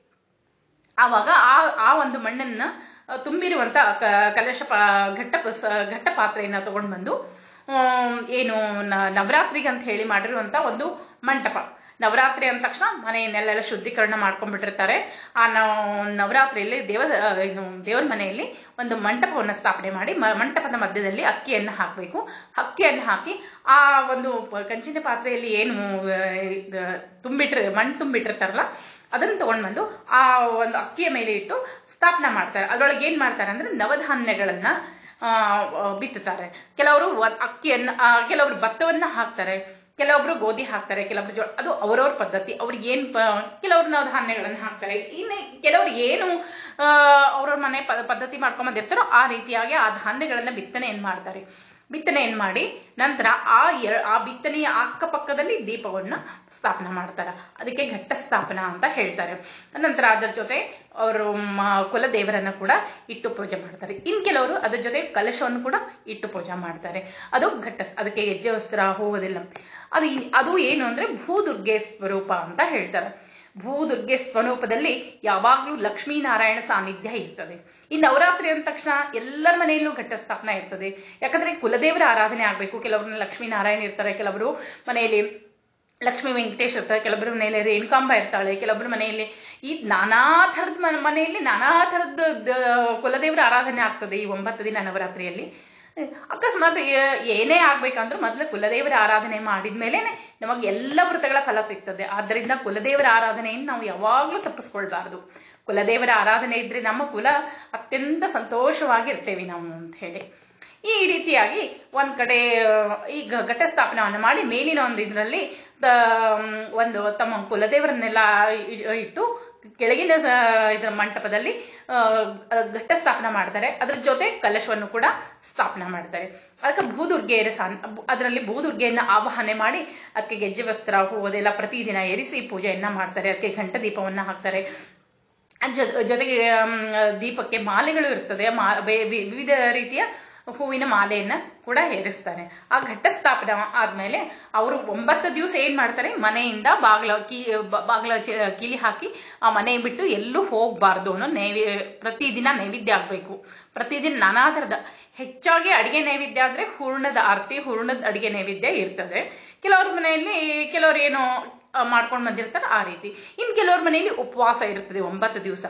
ಆವಾಗ ಆ ಆ ಒಂದು ಮಣ್ಣನ್ನ ಆ, ತುಂಬಿರುವಂತ ಕ- ಕಲಶ ಪಾ ಘಟ್ಟ ಪಸ- ಘಟ್ಟ ಪಾತ್ರೆಯನ್ನ ತಗೊಂಡು ಬಂದು ಆಮ್, ಏನು ನ- ನವರಾತ್ರಿಗೆ ಅಂತ ಹೇಳಿ ಮಾಡಿರುವಂತ ಒಂದು ಮಂಟಪ ನವರಾತ್ರಿ ಅಂದ ತಕ್ಷಣ ಮನೆಯನ್ನೆಲ್ಲ ಶುದ್ಧೀಕರಣ ಮಾಡ್ಕೊಂಡ್ಬಿಟ್ಟಿರ್ತಾರೆ ಆ ನಾವು ನವರಾತ್ರಿಯಲ್ಲಿ ದೇವ ಆ, ಏನು ದೇವರ ಮನೆಯಲ್ಲಿ ಒಂದು ಮಂಟಪವನ್ನು ಸ್ಥಾಪನೆ ಮಾಡಿ ಮ- ಮಂಟಪದ ಮಧ್ಯದಲ್ಲಿ ಅಕ್ಕಿಯನ್ನು ಹಾಕಬೇಕು ಅಕ್ಕಿಯನ್ನು ಹಾಕಿ ಆ ಒಂದು ಪ- ಕಂಚಿನ ಪಾತ್ರೆಯಲ್ಲಿ ಏನು ಆ, ಇದು ತುಂಬಿಟ್ರೆ ಮಣ್ಣು ತುಂಬಿಟ್ಟಿರ್ತಾರಲ್ಲ ಅದನ್ನ ತಗೊಂಡ್ ಬಂದು ಆ ಒಂದು ಅಕ್ಕಿಯ ಮೇಲೆ ಇಟ್ಟು ಸ್ಥಾಪನೆ ಮಾಡ್ತಾರೆ ಅದ್ರೊಳಗೆ ಏನ್ ಮಾಡ್ತಾರೆ ಅಂದ್ರೆ ನವಧಾನ್ಯಗಳನ್ನ ಆ, ಆ, ಬಿತ್ತುತ್ತಾರೆ ಕೆಲವರು ವ- ಅಕ್ಕಿಯನ್ನ ಆ, ಕೆಲವರು ಭತ್ತವನ್ನ ಹಾಕ್ತಾರೆ ಕೆಲವೊಬ್ರು ಗೋಧಿ ಹಾಕ್ತಾರೆ ಕೆಲವೊಬ್ರು ಜೋಳ ಅದು ಅವರವ್ರ ಪದ್ಧತಿ ಅವ್ರಿಗೆ ಏನ್ ಪ- ಕೆಲವ್ರು ನವಧಾನ್ಯಗಳನ್ನ ಹಾಕ್ತಾರೆ ಇನ್ನು ಕೆಲವರು ಏನು ಆ, ಅವ್ರವ್ರ ಮನೆ ಪ- ಪದ್ಧತಿ ಮಾಡ್ಕೊಂಡ್ ಬಂದಿರ್ತಾರೋ ಆ ರೀತಿಯಾಗಿ ಆ ಧಾನ್ಯಗಳನ್ನ ಬಿತ್ತನೆಯನ್ನ ಮಾಡ್ತಾರೆ ಬಿತ್ತನೆಯನ್ನು ಮಾಡಿ ನಂತರ ಆ ಎರ ಆ ಬಿತ್ತನೆಯ ಅಕ್ಕಪಕ್ಕದಲ್ಲಿ ದೀಪವನ್ನ ಸ್ಥಾಪನ ಮಾಡ್ತಾರೆ ಅದಕ್ಕೆ ಘಟ್ಟ ಸ್ಥಾಪನ ಅಂತ ಹೇಳ್ತಾರೆ ನಂತರ ಅದರ ಜೊತೆ ಅವರು ಕುಲದೇವರನ್ನ ಕೂಡ ಇಟ್ಟು ಪೂಜೆ ಮಾಡ್ತಾರೆ ಇನ್ ಕೆಲವರು ಅದ್ರ ಜೊತೆ ಕಲಶವನ್ನು ಕೂಡ ಇಟ್ಟು ಪೂಜೆ ಮಾಡ್ತಾರೆ ಅದು ಘಟ್ಟ ಅದಕ್ಕೆ ಹೆಜ್ಜೆ ವಸ್ತ್ರ ಹೋಗೋದಿಲ್ಲ ಅದು ಈ- ಅದು ಏನು ಅಂದ್ರೆ ಭೂದುರ್ಗೆ ಸ್ವರೂಪ ಅಂತ ಹೇಳ್ತಾರೆ ಭೂದುರ್ಗೆ ಸ್ವರೂಪದಲ್ಲಿ ಯಾವಾಗ್ಲೂ ಲಕ್ಷ್ಮೀನಾರಾಯಣ ಸಾನ್ನಿಧ್ಯ ಇರ್ತದೆ ಈ ನವರಾತ್ರಿ ಅಂದ ತಕ್ಷಣ ಎಲ್ಲರ ಮನೆಯಲ್ಲೂ ಘಟ್ಟ ಸ್ಥಾಪನ ಇರ್ತದೆ ಯಾಕಂದ್ರೆ ಕುಲದೇವರ ಆರಾಧನೆ ಆಗ್ಬೇಕು ಕೆಲವ್ರನ್ನ ಲಕ್ಷ್ಮೀನಾರಾಯಣ ಇರ್ತಾರೆ ಕೆಲವರು ಮನೆಯಲ್ಲಿ ಲಕ್ಷ್ಮೀ ವೆಂಕಟೇಶ್ ಇರ್ತಾರೆ ಕೆಲವೊಬ್ಬರ ಮನೆಯಲ್ಲಿ ರೇಣುಕಾಂಬ ಇರ್ತಾಳೆ ಕೆಲವೊಬ್ಬರ ಮನೆಯಲ್ಲಿ ಈ ನಾನಾ ಥರದ ಮ- ಮನೆಯಲ್ಲಿ ನಾನಾ ಥರದ ಕುಲದೇವರ ಆರಾಧನೆ ಆಗ್ತದೆ ಈ ಒಂಬತ್ತು ದಿನ ನವರಾತ್ರಿಯಲ್ಲಿ ಅಕಸ್ಮಾತ್ ಏ- ಏನೇ ಆಗ್ಬೇಕಂದ್ರೂ ಮೊದಲು ಕುಲದೇವರ ಆರಾಧನೆ ಮಾಡಿದ್ಮೇಲೆ ನಮಗೆ ಎಲ್ಲ ವ್ರತಗಳ ಫಲ ಸಿಗ್ತದೆ ಆದ್ದರಿಂದ ಕುಲದೇವರ ಆರಾಧನೆಯನ್ನು ನಾವು ಯಾವಾಗಲೂ ತಪ್ಪಿಸ್ಕೊಳ್ಬಾರ್ದು ಕುಲದೇವರ ಆರಾಧನೆ ಇದ್ರೆ ನಮ್ಮ ಕುಲ ಅತ್ಯಂತ ಸಂತೋಷವಾಗಿರ್ತೇವೆ ನಾವು ಅಂತ ಹೇಳಿ ಈ ರೀತಿಯಾಗಿ ಒಂದ್ ಕಡೆ ಆ, ಈ ಘ- ಘಟ ಸ್ಥಾಪನವನ್ನು ಮಾಡಿ ಮೇಲಿನ ಒಂದು ಇದರಲ್ಲಿ ಒಂದು ತಮ್ಮ ಕುಲದೇವರನ್ನೆಲ್ಲ ಇ- ಇಟ್ಟು ಕೆಳಗಿನ ಸ- ಇದರ ಮಂಟಪದಲ್ಲಿ ಆ, ಘಟ್ಟ ಸ್ಥಾಪನ ಮಾಡ್ತಾರೆ ಅದ್ರ ಜೊತೆ ಕಲಶವನ್ನು ಕೂಡ ಸ್ಥಾಪನ ಮಾಡ್ತಾರೆ ಅದಕ್ಕೆ ಭೂದುರ್ಗೆಯರ ಸಾನ್ ಅದರಲ್ಲಿ ಭೂದುರ್ಗೆಯನ್ನ ಆವಾಹನೆ ಮಾಡಿ ಅದಕ್ಕೆ ಗೆಜ್ಜೆ ವಸ್ತ್ರ ಹೂವದೆಲ್ಲ ಪ್ರತಿದಿನ ಏರಿಸಿ ಪೂಜೆಯನ್ನ ಮಾಡ್ತಾರೆ ಅದಕ್ಕೆ ಘಂಟ ದೀಪವನ್ನ ಹಾಕ್ತಾರೆ ಅದ್ ಜೊ- ಜೊತೆಗೆ ಆಮ್, ದೀಪಕ್ಕೆ ಮಾಲೆಗಳು ಇರ್ತದೆ ಮಾ ಬೆ- ವಿ- ವಿವಿಧ ರೀತಿಯ ಹೂವಿನ ಮಾಲೆಯನ್ನ ಕೂಡ ಏರಿಸ್ತಾರೆ ಆ ಘಟ್ಟ ಸ್ಥಾಪನೆ ಆದ್ಮೇಲೆ ಅವರು ಒಂಬತ್ತು ದಿವಸ ಏನ್ ಮಾಡ್ತಾರೆ ಮನೆಯಿಂದ ಬಾಗ್ಲ ಕೀ ಬ- ಬಾಗ್ಲ ಚ- ಕೀಲಿ ಹಾಕಿ ಆ ಮನೆ ಬಿಟ್ಟು ಎಲ್ಲೂ ಹೋಗ್ಬಾರ್ದು ಅನ್ನೋ ನೈವೇ ಪ್ರತಿದಿನ ನೈವೇದ್ಯ ಆಗ್ಬೇಕು ಪ್ರತಿದಿನ ನಾನಾ ಥರದ ಹೆಚ್ಚಾಗಿ ಅಡಿಗೆ ನೈವೇದ್ಯ ಆದ್ರೆ ಹೂರ್ಣದ ಆರತಿ ಹೂರ್ಣದ ಅಡಿಗೆ ನೈವೇದ್ಯ ಇರ್ತದೆ ಕೆಲವ್ರ ಮನೆಯಲ್ಲಿ ಕೆಲವ್ರು ಏನೋ ಆ, ಮಾಡ್ಕೊಂಡು ಬಂದಿರ್ತಾರೆ ಆ ರೀತಿ ಇನ್ ಕೆಲವ್ರ ಮನೆಯಲ್ಲಿ ಉಪವಾಸ ಇರ್ತದೆ ಒಂಬತ್ತು ದಿವಸ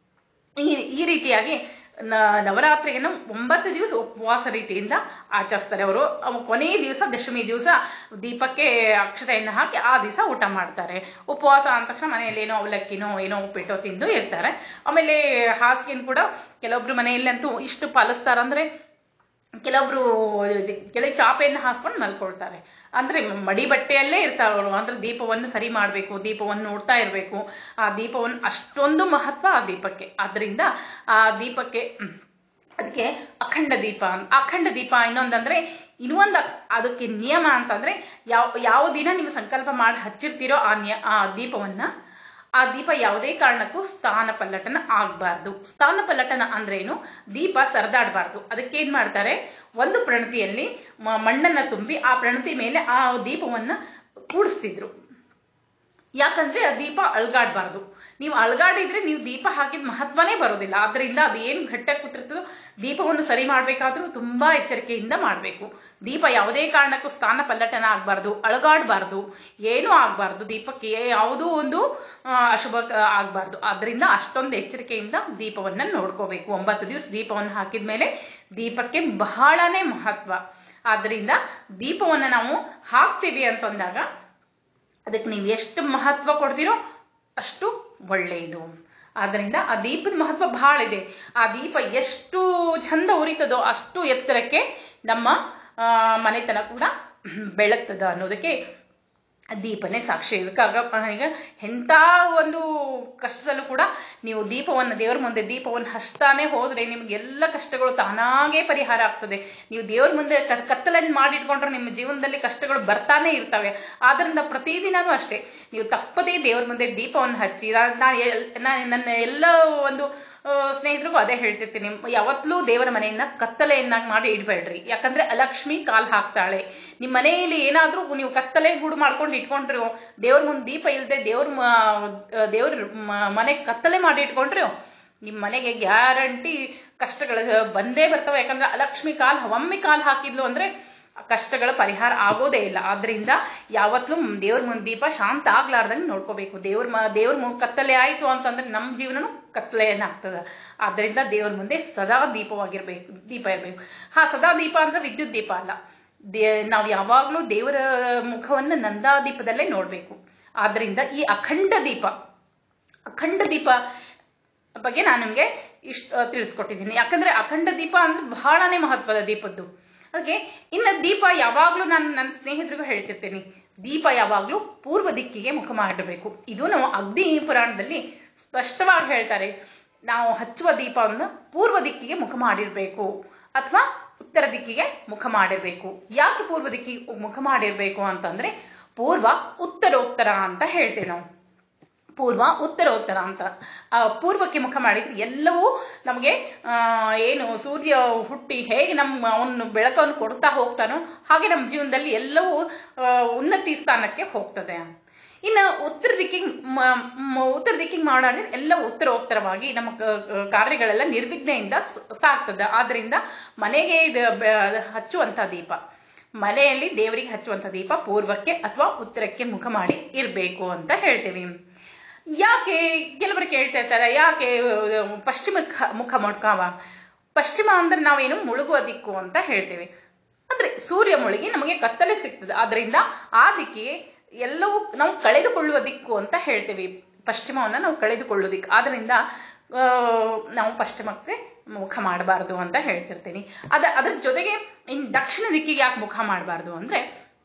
ಈ ಈ ರೀತಿಯಾಗಿ ನ- ನವರಾತ್ರಿಯನ್ನು ಒಂಬತ್ತು ದಿವಸ ಉಪವಾಸ ರೀತಿಯಿಂದ ಆಚರಿಸ್ತಾರೆ ಅವರು ಕೊನೆಯ ದಿವಸ ದಶಮಿ ದಿವಸ ದೀಪಕ್ಕೆ ಅಕ್ಷತೆಯನ್ನು ಹಾಕಿ ಆ ದಿವಸ ಊಟ ಮಾಡ್ತಾರೆ ಉಪವಾಸ ಅಂದ ತಕ್ಷಣ ಮನೆಯಲ್ಲಿ ಏನೋ ಅವಲಕ್ಕಿನೋ ಏನೋ ಉಪ್ಪಿಟ್ಟೋ ತಿಂದು ಇರ್ತಾರೆ ಆಮೇಲೆ ಹಾಸಿಗೆನ್ ಕೂಡ ಕೆಲವೊಬ್ರು ಮನೆಯಲ್ಲಂತೂ ಇಷ್ಟು ಪಾಲಿಸ್ತಾರ ಅಂದ್ರೆ ಕೆಲವೊಬ್ರು ಕೆಳಗೆ ಚಾಪೆಯನ್ನು ಹಾಸ್ಕೊಂಡು ಮಲ್ಕೊಳ್ತಾರೆ ಅಂದ್ರೆ ಮಡಿ ಬಟ್ಟೆಯಲ್ಲೇ ಇರ್ತಾರೆ ಅವರು ಅಂದ್ರೆ ದೀಪವನ್ನು ಸರಿ ಮಾಡಬೇಕು ದೀಪವನ್ನು ನೋಡ್ತಾ ಇರಬೇಕು ಆ ದೀಪವನ್ನು ಅಷ್ಟೊಂದು ಮಹತ್ವ ಆ ದೀಪಕ್ಕೆ ಆದ್ರಿಂದ ಆ ದೀಪಕ್ಕೆ ಹ್ಮ್, ಅದಕ್ಕೆ ಅಖಂಡ ದೀಪ ಅಂತ ಅಖಂಡ ದೀಪ ಇನ್ನೊಂದಂದ್ರೆ ಇನ್ನೊಂದು ಅದಕ್ಕೆ ನಿಯಮ ಅಂತಂದ್ರೆ ಯಾವ ಯಾವ ದಿನ ನೀವು ಸಂಕಲ್ಪ ಮಾಡಿ ಹಚ್ಚಿರ್ತೀರೋ ಆ ನಿಯ ಆ ದೀಪವನ್ನ ಆ ದೀಪ ಯಾವುದೇ ಕಾರಣಕ್ಕೂ ಸ್ಥಾನ ಪಲ್ಲಟನ ಆಗ್ಬಾರ್ದು ಸ್ಥಾನ ಪಲ್ಲಟನ ಅಂದ್ರೆ ಏನು ದೀಪ ಸರದಾಡಬಾರ್ದು ಅದಕ್ಕೆ ಏನ್ ಮಾಡ್ತಾರೆ ಒಂದು ಪ್ರಣತಿಯಲ್ಲಿ ಮ- ಮಣ್ಣನ್ನ ತುಂಬಿ ಆ ಪ್ರಣತಿ ಮೇಲೆ ಆ ದೀಪವನ್ನ ಕೂಡಿಸ್ತಿದ್ರು ಯಾಕಂದ್ರೆ ಆ ದೀಪ ಅಳ್ಗಾಡ್ಬಾರ್ದು ನೀವು ಅಳ್ಗಾಡಿದ್ರೆ ನೀವು ದೀಪ ಹಾಕಿದ ಮಹತ್ವನೇ ಬರೋದಿಲ್ಲ ಆದ್ರಿಂದ ಅದು ಏನು ಗಟ್ಟಾಗಿ ಕೂತಿರ್ತದೋ ದೀಪವನ್ನು ಸರಿ ಮಾಡಬೇಕಾದ್ರೂ ತುಂಬಾ ಎಚ್ಚರಿಕೆಯಿಂದ ಮಾಡಬೇಕು ದೀಪ ಯಾವುದೇ ಕಾರಣಕ್ಕೂ ಸ್ಥಾನ ಪಲ್ಲಟನ ಆಗಬಾರ್ದು ಅಳಗಾಡಬಾರ್ದು ಏನೂ ಆಗಬಾರ್ದು ದೀಪಕ್ಕೆ ಯಾವುದೂ ಒಂದು ಆ, ಅಶುಭ ಆಗಬಾರ್ದು ಆದ್ರಿಂದ ಅಷ್ಟೊಂದು ಎಚ್ಚರಿಕೆಯಿಂದ ದೀಪವನ್ನ ನೋಡ್ಕೋಬೇಕು ಒಂಬತ್ತು ದಿವಸ ದೀಪವನ್ನು ಹಾಕಿದ ಮೇಲೆ ದೀಪಕ್ಕೆ ಬಹಳನೇ ಮಹತ್ವ ಆದ್ರಿಂದ ದೀಪವನ್ನು ನಾವು ಹಾಕ್ತೀವಿ ಅಂತಂದಾಗ ಅದಕ್ಕೆ ನೀವು ಎಷ್ಟು ಮಹತ್ವ ಕೊಡ್ತೀರೋ ಅಷ್ಟು ಒಳ್ಳೆಯದು ಆದ್ರಿಂದ ಆ ದೀಪದ ಮಹತ್ವ ಬಹಳ ಇದೆ ಆ ದೀಪ ಎಷ್ಟು ಚಂದ ಉರಿತದೋ ಅಷ್ಟು ಎತ್ತರಕ್ಕೆ ನಮ್ಮ ಆ, ಮನೆತನ ಕೂಡ ಬೆಳಗ್ತದ ಅನ್ನೋದಕ್ಕೆ ದೀಪನೇ ಸಾಕ್ಷಿ ಇದಕ್ಕಾಗ ಈಗ ಎಂಥ ಒಂದು ಕಷ್ಟದಲ್ಲೂ ಕೂಡ ನೀವು ದೀಪವನ್ನು ದೇವರ ಮುಂದೆ ದೀಪವನ್ನು ಹಚ್ತಾನೆ ಹೋದ್ರೆ ನಿಮ್ಗೆ ಎಲ್ಲ ಕಷ್ಟಗಳು ತಾನಾಗೇ ಪರಿಹಾರ ಆಗ್ತದೆ ನೀವು ದೇವರ ಮುಂದೆ ಕ- ಕತ್ತಲನ್ನು ಮಾಡಿಟ್ಕೊಂಡ್ರೆ ನಿಮ್ಮ ಜೀವನದಲ್ಲಿ ಕಷ್ಟಗಳು ಬರ್ತಾನೆ ಇರ್ತವೆ ಆದ್ರಿಂದ ಪ್ರತಿದಿನನೂ ಅಷ್ಟೇ ನೀವು ತಪ್ಪದೇ ದೇವರ ಮುಂದೆ ದೀಪವನ್ನು ಹಚ್ಚಿ ನಾನು ನನ್ನ ಎಲ್ಲ ಒಂದು ಆ, ಸ್ನೇಹಿತರಿಗೂ ಅದೇ ಹೇಳ್ತಿರ್ತೀನಿ ಯಾವತ್ತಲೂ ದೇವರ ಮನೆಯನ್ನ ಕತ್ತಲೆಯನ್ನಾಗಿ ಮಾಡಿ ಇಡಬೇಡ್ರಿ ಯಾಕಂದ್ರೆ ಅಲಕ್ಷ್ಮಿ ಕಾಲ್ ಹಾಕ್ತಾಳೆ ನಿಮ್ಮ ಮನೆಯಲ್ಲಿ ಏನಾದ್ರೂ ನೀವು ಕತ್ತಲೆ ಗೂಡು ಮಾಡ್ಕೊಂಡು ಇಟ್ಕೊಂಡ್ರಿ ದೇವ್ರ ಮುಂದೆ ದೀಪ ಇಲ್ಲದೆ ದೇವ್ರ ಮ- ದೇವ್ರ ಮ- ಮನೆ ಕತ್ತಲೆ ಮಾಡಿ ಇಟ್ಕೊಂಡ್ರಿ ನಿಮ್ಮ ಮನೆಗೆ ಗ್ಯಾರಂಟಿ ಕಷ್ಟಗಳು ಬಂದೇ ಬರ್ತವೆ ಯಾಕಂದ್ರೆ ಅಲಕ್ಷ್ಮಿ ಕಾಲ್ ಒಮ್ಮೆ ಕಾಲ್ ಹಾಕಿದ್ಲು ಅಂದ್ರೆ ಆ ಕಷ್ಟಗಳ ಪರಿಹಾರ ಆಗೋದೇ ಇಲ್ಲ ಆದ್ರಿಂದ ಯಾವತ್ತೂ ದೇವ್ರ ಮುಂದೆ ದೀಪ ಶಾಂತ ಆಗ್ಲಾರ್ದಂಗೆ ನೋಡ್ಕೋಬೇಕು ದೇವ್ರ ಮ ದೇವ್ರ ಮುಂದೆ ಕತ್ತಲೆ ಆಯ್ತು ಅಂತಂದ್ರೆ ನಮ್ಮ ಜೀವನನು ಕತ್ತಲೆಯನ್ನ ಆಗ್ತದ ಆದ್ರಿಂದ ದೇವ್ರ ಮುಂದೆ ಸದಾ ದೀಪವಾಗಿರ್ಬೇಕು ದೀಪ ಇರಬೇಕು ಹಾ ಸದಾ ದೀಪ ಅಂದ್ರೆ ವಿದ್ಯುತ್ ದೀಪ ಅಲ್ಲ ದೇ ನಾವು ಯಾವಾಗಲೂ ದೇವರ ಮುಖವನ್ನು ನಂದಾ ದೀಪದಲ್ಲೇ ನೋಡ್ಬೇಕು ಆದ್ರಿಂದ ಈ ಅಖಂಡ ದೀಪ ಅಖಂಡ ದೀಪ ಬಗ್ಗೆ ನಾನು ನಿಮಗೆ ಇಷ್ಟ ತಿಳಿಸ್ಕೊಟ್ಟಿದ್ದೀನಿ ಯಾಕಂದ್ರೆ ಅಖಂಡ ದೀಪ ಅಂದ್ರೆ ಬಹಳನೇ ಮಹತ್ವದ ದೀಪದ್ದು ಅದಕ್ಕೆ ಇನ್ನು ದೀಪ ಯಾವಾಗಲೂ ನಾನು ನನ್ನ ಸ್ನೇಹಿತರಿಗೂ ಹೇಳ್ತಿರ್ತೀನಿ ದೀಪ ಯಾವಾಗಲೂ ಪೂರ್ವ ದಿಕ್ಕಿಗೆ ಮುಖ ಮಾಡಿರಬೇಕು ಇದು ನಾವು ಅಗ್ನಿ ಪುರಾಣದಲ್ಲಿ ಸ್ಪಷ್ಟವಾಗಿ ಹೇಳ್ತಾರೆ ನಾವು ಹಚ್ಚುವ ದೀಪವನ್ನು ಪೂರ್ವ ದಿಕ್ಕಿಗೆ ಮುಖ ಮಾಡಿರಬೇಕು ಅಥವಾ ಉತ್ತರ ದಿಕ್ಕಿಗೆ ಮುಖ ಮಾಡಿರಬೇಕು ಯಾಕೆ ಪೂರ್ವ ದಿಕ್ಕಿಗೆ ಮುಖ ಮಾಡಿರಬೇಕು ಅಂತಂದ್ರೆ ಪೂರ್ವ ಉತ್ತರೋತ್ತರ ಅಂತ ಹೇಳ್ತೇವೆ ನಾವು ಪೂರ್ವ ಉತ್ತರೋತ್ತರ ಅಂತ ಆ ಪೂರ್ವಕ್ಕೆ ಮುಖ ಮಾಡಿದ್ರೆ ಎಲ್ಲವೂ ನಮಗೆ ಆ, ಏನು ಸೂರ್ಯ ಹುಟ್ಟಿ ಹೇಗೆ ನಮ್ಮ ಅವನು ಬೆಳಕನ್ನು ಕೊಡ್ತಾ ಹೋಗ್ತಾನೋ ಹಾಗೆ ನಮ್ಮ ಜೀವನದಲ್ಲಿ ಎಲ್ಲವೂ ಆ, ಉನ್ನತಿ ಸ್ಥಾನಕ್ಕೆ ಹೋಗ್ತದೆ ಇನ್ನು ಉತ್ತರ ದಿಕ್ಕಿಗೆ ಮ- ಮ- ಉತ್ತರ ದಿಕ್ಕಿಗೆ ಮಾಡಿದ್ರೆ ಎಲ್ಲ ಉತ್ತರೋತ್ತರವಾಗಿ ನಮ್ಮ ಕ- ಕ- ಕಾರ್ಯಗಳೆಲ್ಲ ನಿರ್ವಿಘ್ನೆಯಿಂದ ಸ- ಸಾಗ್ತದೆ ಆದ್ರಿಂದ ಮನೆಗೆ ಇದು ಬೆ- ಹಚ್ಚುವಂತ ದೀಪ ಮನೆಯಲ್ಲಿ ದೇವರಿಗೆ ಹಚ್ಚುವಂತ ದೀಪ ಪೂರ್ವಕ್ಕೆ ಅಥವಾ ಉತ್ತರಕ್ಕೆ ಮುಖ ಮಾಡಿ ಇರಬೇಕು ಅಂತ ಹೇಳ್ತೀವಿ ಯಾಕೆ ಕೆಲವರು ಕೇಳ್ತಾ ಇರ್ತಾರೆ ಯಾಕೆ ಅಹ್, ಪಶ್ಚಿಮ ಮುಖ ಮುಖವ ಪಶ್ಚಿಮ ಅಂದ್ರೆ ನಾವೇನು ಮುಳುಗುವ ದಿಕ್ಕು ಅಂತ ಹೇಳ್ತೇವೆ ಅಂದ್ರೆ ಸೂರ್ಯ ಮುಳುಗಿ ನಮಗೆ ಕತ್ತಲೆ ಸಿಗ್ತದೆ ಆದ್ರಿಂದ ಆ ದಿಕ್ಕಿಗೆ ಎಲ್ಲವೂ ನಾವು ಕಳೆದುಕೊಳ್ಳುವ ದಿಕ್ಕು ಅಂತ ಹೇಳ್ತೇವೆ ಪಶ್ಚಿಮವನ್ನ ನಾವು ಕಳೆದುಕೊಳ್ಳುವ ದಿಕ್ಕು ಆದ್ರಿಂದ ಆ, ನಾವು ಪಶ್ಚಿಮಕ್ಕೆ ಮುಖ ಮಾಡಬಾರ್ದು ಅಂತ ಹೇಳ್ತಿರ್ತೀನಿ ಅದ ಅದ್ರ ಜೊತೆಗೆ ಇನ್ ದಕ್ಷಿಣ ದಿಕ್ಕಿಗೆ ಯಾಕೆ ಮುಖ ಮಾಡಬಾರ್ದು ಅಂದ್ರೆ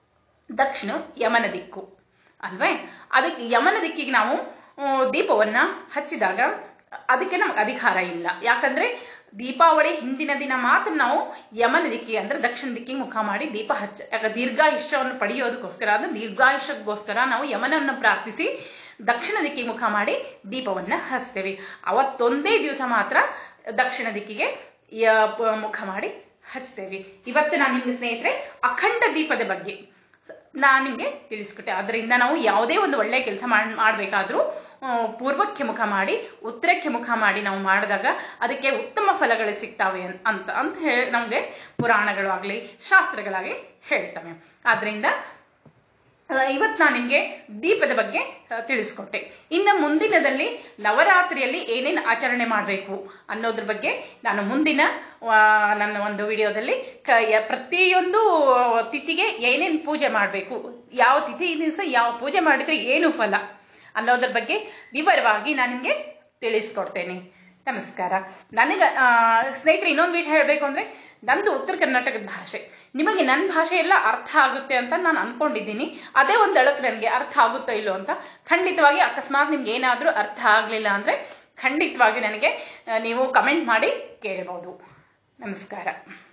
ದಕ್ಷಿಣ ಯಮನ ದಿಕ್ಕು ಅಲ್ವೇ ಅದಕ್ಕೆ ಯಮನ ದಿಕ್ಕಿಗೆ ನಾವು ಆ, ದೀಪವನ್ನ ಹಚ್ಚಿದಾಗ ಅದಕ್ಕೆ ನಮ್ಗೆ ಅಧಿಕಾರ ಇಲ್ಲ ಯಾಕಂದ್ರೆ ದೀಪಾವಳಿ ಹಿಂದಿನ ದಿನ ಮಾತ್ರ ನಾವು ಯಮನ ದಿಕ್ಕಿಗೆ ಅಂದ್ರೆ ದಕ್ಷಿಣ ದಿಕ್ಕಿಗೆ ಮುಖ ಮಾಡಿ ದೀಪ ಹಚ್ಚ ಯಾಕೆ ದೀರ್ಘಾಯುಷ್ಯವನ್ನು ಪಡೆಯೋದಕ್ಕೋಸ್ಕರ ಅಂದ್ರೆ ದೀರ್ಘಾಯುಷ್ಯಕ್ಕೋಸ್ಕರ ನಾವು ಯಮನನ್ನು ಪ್ರಾರ್ಥಿಸಿ ದಕ್ಷಿಣ ದಿಕ್ಕಿಗೆ ಮುಖ ಮಾಡಿ ದೀಪವನ್ನ ಹಚ್ತೇವೆ ಅವತ್ತೊಂದೇ ದಿವಸ ಮಾತ್ರ ದಕ್ಷಿಣ ದಿಕ್ಕಿಗೆ ಯ- ಪ- ಮುಖ ಮಾಡಿ ಹಚ್ತೇವೆ ಇವತ್ತು ನಾನು ನಿಮ್ಗೆ ಸ್ನೇಹಿತರೆ ಅಖಂಡ ದೀಪದ ಬಗ್ಗೆ ನಾನು ನಿಮಗೆ ತಿಳಿಸ್ಕೊಟ್ಟೆ ಅದರಿಂದ ನಾವು ಯಾವುದೇ ಒಂದು ಒಳ್ಳೆಯ ಕೆಲಸ ಮಾಡ್ ಮಾಡಬೇಕಾದ್ರೂ ಪೂರ್ವಕ್ಕೆ ಮುಖ ಮಾಡಿ ಉತ್ತರಕ್ಕೆ ಮುಖ ಮಾಡಿ ನಾವು ಮಾಡಿದಾಗ ಅದಕ್ಕೆ ಉತ್ತಮ ಫಲಗಳು ಸಿಗ್ತವೆ ಅನ್- ಅಂತ ಅಂತ ಹೇಳಿ ನಮಗೆ ಪುರಾಣಗಳು ಆಗಲಿ ಶಾಸ್ತ್ರಗಳಾಗಲಿ ಹೇಳ್ತವೆ ಆದ್ರಿಂದ ಇವತ್ತು ನಾನು ನಿಮಗೆ ದೀಪದ ಬಗ್ಗೆ ಆ, ತಿಳಿಸ್ಕೊಟ್ಟೆ ಇನ್ನು ಮುಂದಿನದಲ್ಲಿ ನವರಾತ್ರಿಯಲ್ಲಿ ಏನೇನು ಆಚರಣೆ ಮಾಡಬೇಕು ಅನ್ನೋದ್ರ ಬಗ್ಗೆ ನಾನು ಮುಂದಿನ ಆ, ನನ್ನ ಒಂದು ವಿಡಿಯೋದಲ್ಲಿ ಕ ಯ- ಪ್ರತಿಯೊಂದು ತಿಥಿಗೆ ಏನೇನು ಪೂಜೆ ಮಾಡಬೇಕು ಯಾವ ತಿಥಿ ದಿವಸ ಯಾವ ಪೂಜೆ ಮಾಡಿದ್ರೆ ಏನು ಫಲ ಅನ್ನೋದ್ರ ಬಗ್ಗೆ ವಿವರವಾಗಿ ನಾನು ನಿಮಗೆ ತಿಳಿಸ್ಕೊಡ್ತೇನೆ ನಮಸ್ಕಾರ ನನಗೆ ಆ, ಸ್ನೇಹಿತರೆ ಇನ್ನೊಂದು ವಿಷಯ ಹೇಳಬೇಕು ಅಂದ್ರೆ ನಂದು ಉತ್ತರ ಕರ್ನಾಟಕದ ಭಾಷೆ ನಿಮಗೆ ನನ್ನ ಭಾಷೆ ಎಲ್ಲ ಅರ್ಥ ಆಗುತ್ತೆ ಅಂತ ನಾನು ಅನ್ಕೊಂಡಿದ್ದೀನಿ ಅದೇ ಒಂದು ಅಳಕ್ ನನಗೆ ಅರ್ಥ ಆಗುತ್ತೋ ಇಲ್ಲೋ ಅಂತ ಖಂಡಿತವಾಗಿ ಅಕಸ್ಮಾತ್ ನಿಮ್ಗೆ ಏನಾದರೂ ಅರ್ಥ ಆಗಲಿಲ್ಲ ಅಂದ್ರೆ ಖಂಡಿತವಾಗಿ ನನಗೆ ಆ, ನೀವು ಕಮೆಂಟ್ ಮಾಡಿ ಕೇಳಬಹುದು ನಮಸ್ಕಾರ